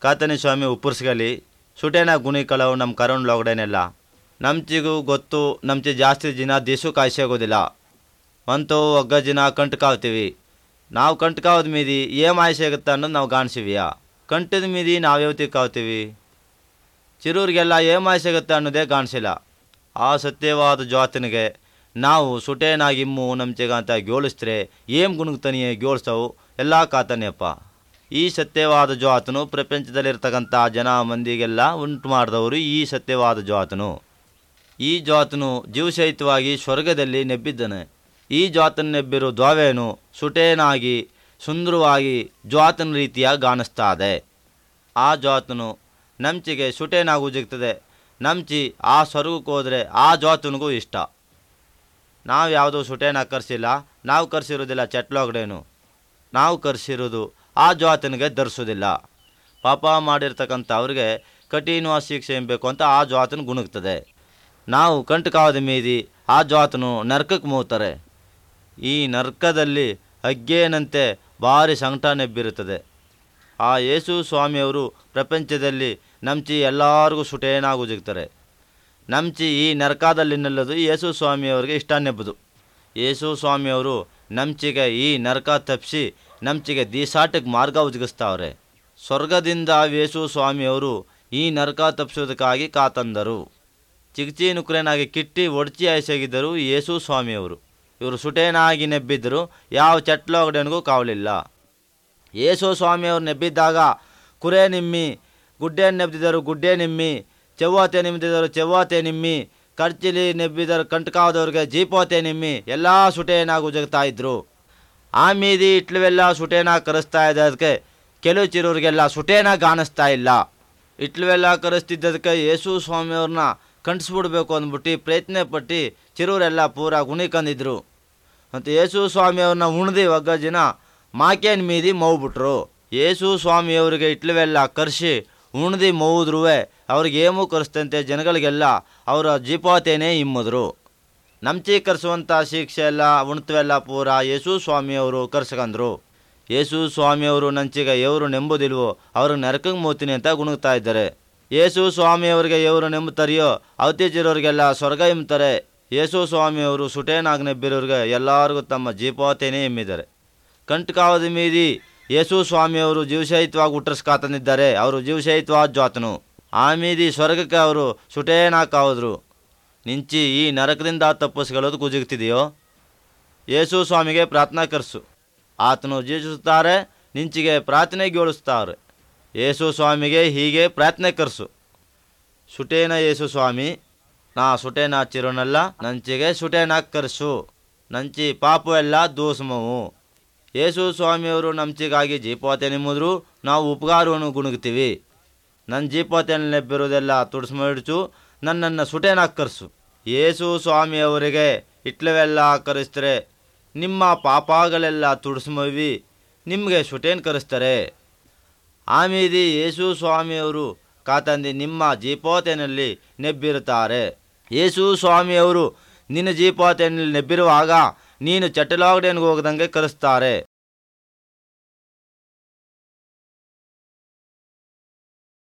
ಕಾತನಿ ಸ್ವಾಮಿ ಉಪ್ಪುರ್ಸ್ಗಲಿ ಸುಟೇನ ಗುಣಿಕಳವು ನಮ್ಮ ಕರುಣ್ಲೊಗಡೇನೆಲ್ಲ ನಮ್ಚಿಗೂ ಗೊತ್ತು ನಮ್ಚಿ ಜಾಸ್ತಿ ದಿನ ದಿಸು ಕಾಯ್ಸೋಗೋದಿಲ್ಲ ಅಂತೂ ಒಗ್ಗ ದಿನ ಕಂಟು ಕಾವ್ತೀವಿ ನಾವು ಕಂಟು ಕಾವದ ಮೀದಿ ಏಮ್ ಆಯ್ಸಾಗುತ್ತೆ ಅನ್ನೋದು ನಾವು ಕಾಣಿಸಿವಿಯ ಕಂಟದ ಮೀದಿ ನಾವು ಯಾವತ್ತಿ ಕಾವ್ತೀವಿ ಚಿರೂರಿಗೆಲ್ಲ ಏಮ್ ಆಯ್ಸಾಗುತ್ತೆ ಅನ್ನೋದೇ ಕಾಣಿಸಿಲ್ಲ ಆ ಸತ್ಯವಾದ ಜ್ವಾತನಿಗೆ ನಾವು ಸುಟೇನಾಗಿಮ್ಮು ನಮ್ಚೆಗಂತ ಗೋಳಿಸ್ತ್ರೆ ಏಮ್ ಗುಣಗ್ತನಿಯೇ ಗೋಳಿಸ್ತವು ಎಲ್ಲ ಕಾತನೆಯಪ್ಪ ಈ ಸತ್ಯವಾದ ಜ್ವಾತನು ಪ್ರಪಂಚದಲ್ಲಿರ್ತಕ್ಕಂಥ ಜನ ಮಂದಿಗೆಲ್ಲ ಉಂಟು ಮಾಡಿದವರು ಈ ಸತ್ಯವಾದ ಜ್ವಾತನು ಈ ಜ್ವಾತನು ಜೀವಸಹಿತವಾಗಿ ಸ್ವರ್ಗದಲ್ಲಿ ನೆಬ್ಬಿದ್ದಾನೆ ಈ ಜ್ವಾತನ ನೆಬ್ಬಿರೋ ದ್ವಾವೇನು ಸುಟೇನಾಗಿ ಸುಂದರವಾಗಿ ಜ್ವಾತನ ರೀತಿಯ ಕಾಣಿಸ್ತಾ ಇದೆ ಆ ಜ್ವಾತನು ನಂಚಿಗೆ ಸುಟೇನಾಗೂ ಜಿಗ್ತದೆ ನಂಚಿ ಆ ಸ್ವರ್ಗಕ್ಕೆ ಹೋದರೆ ಆ ಜ್ವಾತನಿಗೂ ಇಷ್ಟ ನಾವು ಯಾವುದೋ ಸುಟೇನ ಕರ್ಸಿಲ್ಲ ನಾವು ಕರ್ಸಿರೋದಿಲ್ಲ ಚಟ್ಲೊಗಡೇನು ನಾವು ಕರ್ಸಿರೋದು ಆ ಜ್ವಾತನಿಗೆ ಧರಿಸೋದಿಲ್ಲ ಪಾಪ ಮಾಡಿರ್ತಕ್ಕಂಥ ಅವ್ರಿಗೆ ಕಠಿಣವಾದ ಶಿಕ್ಷೆ ಎಂಬೇಕು ಅಂತ ಆ ಜ್ವಾತನ ಗುಣಗ್ತದೆ ನಾವು ಕಂಟಕಾವದ ಮೀದಿ ಆ ಜ್ವಾತನು ನರ್ಕಕ್ಕೆ ಮೂತಾರೆ ಈ ನರ್ಕದಲ್ಲಿ ಅಗ್ಗೇನಂತೆ ಭಾರಿ ಸಂಕಟ ನೆಬ್ಬಿರುತ್ತದೆ ಆ ಯೇಸು ಸ್ವಾಮಿಯವರು ಪ್ರಪಂಚದಲ್ಲಿ ನಮ್ಚಿ ಎಲ್ಲರಿಗೂ ಸುಟೇನಾಗೂ ಜಿಗ್ತಾರೆ ನಮ್ಚಿ ಈ ನರಕದಲ್ಲಿ ನಿಲ್ಲೋದು ಯೇಸು ಸ್ವಾಮಿಯವರಿಗೆ ಇಷ್ಟ ನೆಬ್ಬದು ಯೇಸು ಸ್ವಾಮಿಯವರು ನಮ್ಚಿಗೆ ಈ ನರಕ ತಪ್ಪಿಸಿ ನಮ್ಚಿಗೆ ದೀಸಾಟಕ್ಕೆ ಮಾರ್ಗ ಉಜ್ಗಿಸ್ತಾವ್ರೆ ಸ್ವರ್ಗದಿಂದ ಯೇಸು ಸ್ವಾಮಿಯವರು ಈ ನರಕ ತಪ್ಪಿಸೋದಕ್ಕಾಗಿ ಕಾತಂದರು ಚಿಗಚಿ ನುಕ್ರೇನಾಗಿ ಕಿಟ್ಟಿ ಒಡ್ಚಿ ಆಯ್ಸಾಗಿದ್ದರು ಯೇಸು ಸ್ವಾಮಿಯವರು ಇವರು ಸುಟೇನಾಗಿ ನೆಬ್ಬಿದ್ದರು ಯಾವ ಚಟ್ಲೊಗಡೆನಿಗೂ ಕಾವಲಿಲ್ಲ ಯೇಸು ಸ್ವಾಮಿಯವರು ನೆಬ್ಬಿದ್ದಾಗ ಕುರೆ ನಿಮ್ಮಿ ಗುಡ್ಡೆ ನೆಬ್ದಿದ್ದರು ಗುಡ್ಡೆ ನಿಮ್ಮಿ ಚೆವ್ವಾತೆ ನಿಮ್ದಿದ್ದರು ಚೆವ್ವಾತೆ ನಿಮ್ಮಿ ಕರ್ಚಿಲಿ ನೆಬ್ಬಿದರು ಕಂಟಕಾದವ್ರಿಗೆ ಜೀಪೋತೆ ನಿಮ್ಮಿ ಎಲ್ಲ ಸುಟೇನಾಗಿ ಉಜಗ್ತಾ ಇದ್ರು ಆ ಮೀದಿ ಇಟ್ಲುವೆಲ್ಲ ಸುಟೇನಾಗಿ ಕರೆಸ್ತಾ ಇದ್ದದಕ್ಕೆ ಕೆಲವು ಚಿರೋರಿಗೆಲ್ಲ ಸುಟೇನಾಗಿ ಕಾಣಿಸ್ತಾ ಇಲ್ಲ ಇಟ್ಲುವೆಲ್ಲ ಕರೆಸ್ತಿದ್ದದಕ್ಕೆ ಯೇಸು ಸ್ವಾಮಿಯವ್ರನ್ನ ಕಂಟಿಸ್ಬಿಡ್ಬೇಕು ಅಂದ್ಬಿಟ್ಟು ಪ್ರಯತ್ನ ಪಟ್ಟು ಚಿರೋರೆಲ್ಲ ಪೂರ ಗುಣಿಕಂದಿದ್ರು ಮತ್ತು ಯೇಸು ಸ್ವಾಮಿಯವ್ರನ್ನ ಉಣ್ದು ಒಗ್ಗ ಜನ ಮಾಕೇನ್ ಮೀದಿ ಮೌಬಿಟ್ರು ಯೇಸು ಸ್ವಾಮಿಯವ್ರಿಗೆ ಇಟ್ಲುವೆಲ್ಲ ಕರ್ಸಿ ಉಣ್ದು ಮೌದ್ರೂ ಅವ್ರಿಗೆ ಏಮೂ ಕರೆಸ್ತಂತೆ ಜನಗಳಿಗೆಲ್ಲ ಅವರ ಜೀಪಾತೇನೆ ಇಮ್ಮಿದ್ರು ನಮ್ಚಿ ಕರೆಸುವಂಥ ಶಿಕ್ಷೆ ಎಲ್ಲ ಉಣ್ತವೆಲ್ಲ ಪೂರ ಯೇಸು ಸ್ವಾಮಿಯವರು ಕರ್ಸ್ಕಂದ್ರು ಯೇಸು ಸ್ವಾಮಿಯವರು ನಂಚಿಗೆ ಎವರು ನೆಂಬುದಿಲ್ವೋ ಅವ್ರಿಗೆ ನರಕಂಗೆ ಮೋತೀನಿ ಅಂತ ಗುಣಗ್ತಾ ಇದ್ದಾರೆ ಯೇಸು ಸ್ವಾಮಿಯವರಿಗೆ ಎವರು ನೆಂಬುತ್ತಾರೆಯೋ ಅವತ್ತೀಚಿರೋರಿಗೆಲ್ಲ ಸ್ವರ್ಗ ಎಂಬ್ತಾರೆ ಯೇಸು ಸ್ವಾಮಿಯವರು ಸುಟೇನಾಗ್ ನೆಬ್ಬಿರೋರಿಗೆ ಎಲ್ಲರಿಗೂ ತಮ್ಮ ಜೀಪಾತೇನೆ ಎಮ್ಮಿದ್ದಾರೆ ಕಂಟಕಾವದ ಮೀದಿ ಯೇಸು ಸ್ವಾಮಿಯವರು ಜೀವಸಹಿತವಾಗಿ ಹುಟ್ಟರ್ಸ್ಕಾತಂದಿದ್ದಾರೆ ಅವರು ಜೀವಸಹಿತವಾದ ಜ್ವಾತನು ಆ ಮೀದಿ ಸ್ವರ್ಗಕ್ಕೆ ಅವರು ಸುಟೇನಾಕಾದ್ರು ನಿಂಚಿ ಈ ನರಕದಿಂದ ತಪ್ಪಿಸ್ಕೊಳ್ಳೋದು ಕುಜುಗ್ತಿದೆಯೋ ಯೇಸು ಸ್ವಾಮಿಗೆ ಪ್ರಾರ್ಥನಾ ಕರ್ಸು ಆತನು ಜೀವಿಸುತ್ತಾರೆ ನಿಂಚಿಗೆ ಪ್ರಾರ್ಥನೆಗೊಳಿಸ್ತಾರೆ ಯೇಸು ಸ್ವಾಮಿಗೆ ಹೀಗೆ ಪ್ರಾರ್ಥನೆ ಕರ್ಸು ಸುಟೇನ ಯೇಸು ಸ್ವಾಮಿ ನಾ ಸುಟೇನ ಚಿರೋನಲ್ಲ ನಂಚಿಗೆ ಸುಟೇನ ಕರ್ಸು ನಂಚಿ ಪಾಪು ಎಲ್ಲ ದೋಸಮವು ಯೇಸು ಸ್ವಾಮಿಯವರು ನಂಚಿಗಾಗಿ ಜೀಪೋತೆ ನಿಮ್ಮದ್ರು ನಾವು ಉಪಕಾರವನ್ನು ಗುಣಗ್ತೀವಿ ನನ್ನ ಜೀಪೋತೆಯಲ್ಲಿ ನೆಬ್ಬಿರೋದೆಲ್ಲ ತುಡಿಸ್ಮಿಡ್ಚು ನನ್ನನ್ನು ಸುಟೇನಾಗಿ ಕರ್ಸು ಯೇಸು ಸ್ವಾಮಿಯವರಿಗೆ ಇಟ್ಲವೆಲ್ಲ ಕರೆಸ್ತಾರೆ ನಿಮ್ಮ ಪಾಪಗಳೆಲ್ಲ ತುಡಿಸ್ಮವಿ ನಿಮಗೆ ಸುಟೇನ್ ಕರೆಸ್ತಾರೆ ಆಮೀದಿ ಯೇಸು ಸ್ವಾಮಿಯವರು ಕಾತಂದಿ ನಿಮ್ಮ ಜೀಪೋತೆನಲ್ಲಿ ನೆಬ್ಬಿರುತ್ತಾರೆ ಯೇಸು ಸ್ವಾಮಿಯವರು ನಿನ್ನ ಜೀಪೋತೆನಲ್ಲಿ ನೆಬ್ಬಿರುವಾಗ ನೀನು ಚಟಲಾಗಡೆನಿಗೆ ಹೋಗದಂಗೆ ಕರೆಸ್ತಾರೆ